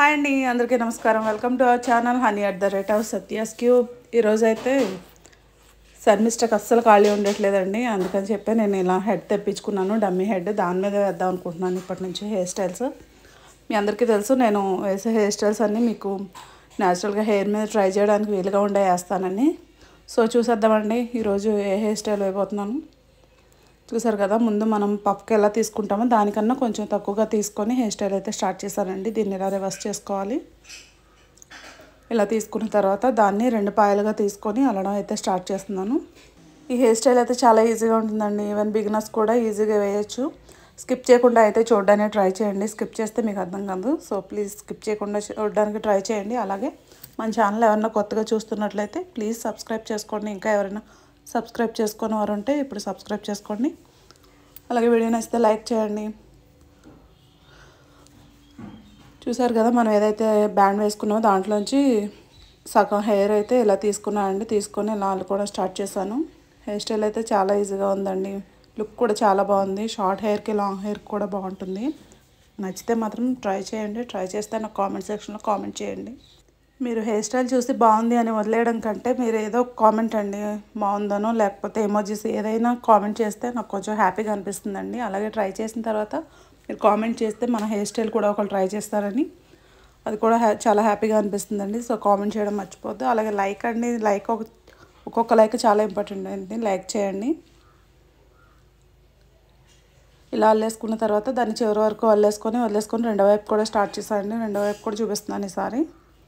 hi అండి అందరికీ నమస్కారం welcome to our channel honey at the rate of Satya's cube ఈరోజు అయితే సన్మిస్టక్ అస్సలు ఖాళీ ఉండట్లేదండి అందుకని చెప్పి నేను ఇలా హెడ్ తెప్పించుకున్నాను డమ్మీ హెడ్ దాని మీద వేద్దాం అనుకుంటున్నాను ఇప్పటి నుంచి హెయిర్ స్టైల్స్ మీ అందరికీ తెలుసు నేను వేసే హెయిర్ స్టైల్స్ అన్నీ మీకు న్యాచురల్గా హెయిర్ మీద ట్రై చేయడానికి వీలుగా ఉండే వేస్తానని సో చూసేద్దామండి ఈరోజు ఏ హెయిర్ స్టైల్ వేయబోతున్నాను చూసారు కదా ముందు మనం పప్పుకి ఎలా తీసుకుంటామో దానికన్నా కొంచెం తక్కువగా తీసుకొని హెయిర్ స్టైల్ అయితే స్టార్ట్ చేశానండి దీన్ని ఇలా రివర్స్ చేసుకోవాలి ఇలా తీసుకున్న తర్వాత దాన్ని రెండు పాయలుగా తీసుకొని అలడం అయితే స్టార్ట్ చేస్తున్నాను ఈ హెయిర్ స్టైల్ అయితే చాలా ఈజీగా ఉంటుందండి ఈవెన్ బిగినర్స్ కూడా ఈజీగా వేయచ్చు స్కిప్ చేయకుండా అయితే చూడడానికి ట్రై చేయండి స్కిప్ చేస్తే మీకు అర్థం కాదు సో ప్లీజ్ స్కిప్ చేయకుండా చూడడానికి ట్రై చేయండి అలాగే మన ఛానల్ ఎవరైనా కొత్తగా చూస్తున్నట్లయితే ప్లీజ్ సబ్స్క్రైబ్ చేసుకోండి ఇంకా ఎవరైనా సబ్స్క్రైబ్ చేసుకుని వారు ఉంటే ఇప్పుడు సబ్స్క్రైబ్ చేసుకోండి అలాగే వీడియో నచ్చితే లైక్ చేయండి చూసారు కదా మనం ఏదైతే బ్యాండ్ వేసుకున్నామో దాంట్లోంచి సగం హెయిర్ అయితే ఇలా తీసుకున్నానండి తీసుకొని ఇలా కూడా స్టార్ట్ చేశాను హెయిర్ స్టైల్ అయితే చాలా ఈజీగా ఉందండి లుక్ కూడా చాలా బాగుంది షార్ట్ హెయిర్కి లాంగ్ హెయిర్ కూడా బాగుంటుంది నచ్చితే మాత్రం ట్రై చేయండి ట్రై చేస్తే నాకు కామెంట్ సెక్షన్లో కామెంట్ చేయండి మీరు హెయిర్ స్టైల్ చూసి బాగుంది అని వదిలేయడం కంటే మీరు ఏదో కామెంట్ అండి బాగుందనో లేకపోతే ఎమోజీస్ ఏదైనా కామెంట్ చేస్తే నాకు కొంచెం హ్యాపీగా అనిపిస్తుందండి అలాగే ట్రై చేసిన తర్వాత మీరు కామెంట్ చేస్తే మన హెయిర్ స్టైల్ కూడా ఒకరు ట్రై చేస్తారని అది కూడా హ్యా చాలా హ్యాపీగా అనిపిస్తుందండి సో కామెంట్ చేయడం మర్చిపోద్దు అలాగే లైక్ అండి లైక్ ఒక ఒక్కొక్క లైక్ చాలా ఇంపార్టెంట్ అండి లైక్ చేయండి ఇలా అల్లేసుకున్న తర్వాత దాన్ని చివరి వరకు అల్లేసుకొని వదిలేసుకొని రెండో వైపు కూడా స్టార్ట్ చేశానండి రెండో వైపు కూడా చూపిస్తున్నాను ఈసారి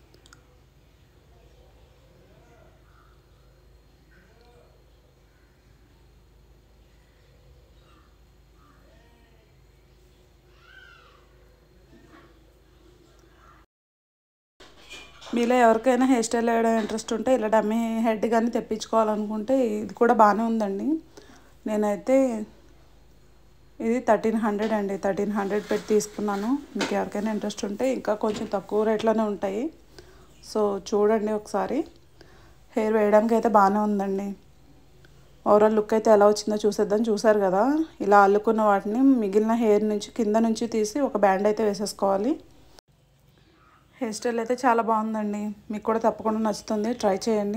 మీలో ఎవరికైనా హెయిర్ స్టైల్ వేయడం ఇంట్రెస్ట్ ఉంటే ఇలా డమ్మీ హెడ్ కానీ తెప్పించుకోవాలనుకుంటే ఇది కూడా బాగానే ఉందండి నేనైతే ఇది థర్టీన్ హండ్రెడ్ అండి థర్టీన్ హండ్రెడ్ పెట్టి తీసుకున్నాను మీకు ఎవరికైనా ఇంట్రెస్ట్ ఉంటే ఇంకా కొంచెం తక్కువ రేట్లోనే ఉంటాయి సో చూడండి ఒకసారి హెయిర్ వేయడానికి అయితే బాగానే ఉందండి ఓవరాల్ లుక్ అయితే ఎలా వచ్చిందో చూసేద్దాం చూసారు కదా ఇలా అల్లుకున్న వాటిని మిగిలిన హెయిర్ నుంచి కింద నుంచి తీసి ఒక బ్యాండ్ అయితే వేసేసుకోవాలి హెయిర్ స్టైల్ అయితే చాలా బాగుందండి మీకు కూడా తప్పకుండా నచ్చుతుంది ట్రై చేయండి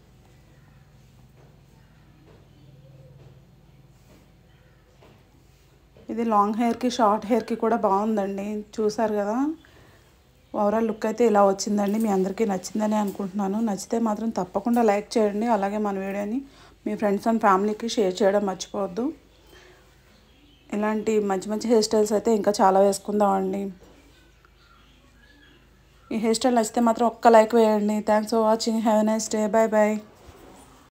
ఇది లాంగ్ హెయిర్కి షార్ట్ హెయిర్కి కూడా బాగుందండి చూసారు కదా ఓవరాల్ లుక్ అయితే ఇలా వచ్చిందండి మీ అందరికీ నచ్చిందని అనుకుంటున్నాను నచ్చితే మాత్రం తప్పకుండా లైక్ చేయండి అలాగే మన వీడియోని మీ ఫ్రెండ్స్ అండ్ ఫ్యామిలీకి షేర్ చేయడం మర్చిపోవద్దు ఇలాంటి మంచి మంచి హెయిర్ స్టైల్స్ అయితే ఇంకా చాలా వేసుకుందామండి ఈ హెయిర్ స్టైల్ నచ్చితే మాత్రం ఒక్క లైక్ వేయండి thanks for watching have a nice day bye bye